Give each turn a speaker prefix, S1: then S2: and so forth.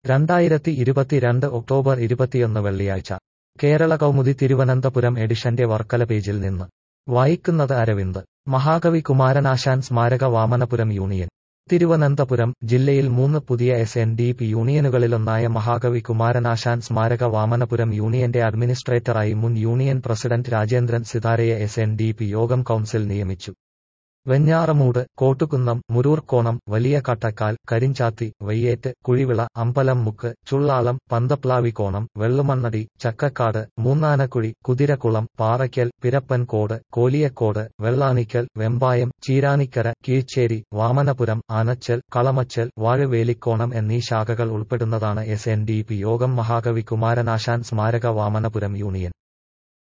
S1: രണ്ടായിരത്തി ഇരുപത്തിരണ്ട് ഒക്ടോബർ ഇരുപത്തിയൊന്ന് വെള്ളിയാഴ്ച കേരള കൗമുദി തിരുവനന്തപുരം എഡിഷന്റെ വർക്കല പേജിൽ നിന്ന് വായിക്കുന്നത് അരവിന്ദ് മഹാകവി കുമാരനാശാൻ സ്മാരക വാമനപുരം യൂണിയൻ തിരുവനന്തപുരം ജില്ലയിൽ മൂന്ന് പുതിയ എസ് എൻ ഡി പി യൂണിയനുകളിലൊന്നായ മഹാകവി കുമാരനാശാൻ സ്മാരക വാമനപുരം യൂണിയന്റെ അഡ്മിനിസ്ട്രേറ്ററായി മുൻ യൂണിയൻ പ്രസിഡന്റ് രാജേന്ദ്രൻ സിതാരയെ എസ് എൻ ഡി പി യോഗം കൗൺസിൽ നിയമിച്ചു വെഞ്ഞാറമൂട് കോട്ടുകുന്നം മുരൂർക്കോണം വലിയ കട്ടക്കാൽ കരിഞ്ചാത്തി വയ്യേറ്റ് കുഴിവിള അമ്പലം മുക്ക് ചുള്ളാളം പന്തപ്ലാവിക്കോണം വെള്ളുമണ്ണടി ചക്കക്കാട് മൂന്നാനക്കുഴി കുതിരക്കുളം പാറയ്ക്കൽ പിരപ്പൻകോട് കോലിയക്കോട് വെള്ളാണിക്കൽ വെമ്പായം ചീരാനിക്കര കീഴ്ച്ചേരി വാമനപുരം ആനച്ചൽ കളമച്ചൽ വാഴവേലിക്കോണം എന്നീ ശാഖകൾ ഉൾപ്പെടുന്നതാണ് എസ് എൻ ഡി പി യോഗം മഹാകവി കുമാരനാശാൻ സ്മാരക വാമനപുരം യൂണിയൻ